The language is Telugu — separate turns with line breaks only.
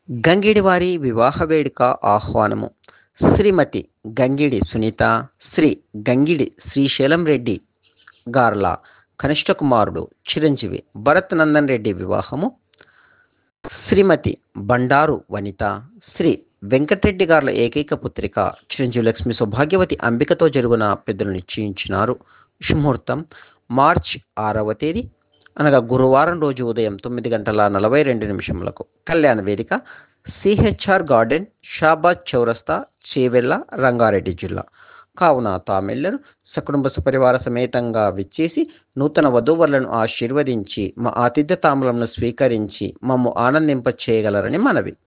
గంగిడివారి వివాహ వేడుక ఆహ్వానము శ్రీమతి గంగిడి సునీత శ్రీ గంగిడి శ్రీశైలం రెడ్డి గార్ల కనిష్ట కుమారుడు చిరంజీవి భరత్ నందన్ రెడ్డి వివాహము శ్రీమతి బండారు వనిత శ్రీ వెంకటరెడ్డి గార్ల ఏకైక పుత్రిక చిరంజీవి లక్ష్మి సౌభాగ్యవతి అంబికతో జరుగున పెద్దలు నిశ్చయించినారు శుముహూర్తం మార్చ్ ఆరవ తేదీ అనగా గురువారం రోజు ఉదయం తొమ్మిది గంటల నలభై రెండు నిమిషములకు కళ్యాణ వేదిక సిహెచ్ఆర్ గార్డెన్ షాబాద్ చౌరస్తా చేవెళ్ళ రంగారెడ్డి జిల్లా కావున తామెల్లరు సకుటుంబ సపరివార సమేతంగా విచ్చేసి నూతన వధూవరులను ఆశీర్వదించి మా ఆతిథ్య తాములను స్వీకరించి మమ్ము ఆనందింప చేయగలరని మనవి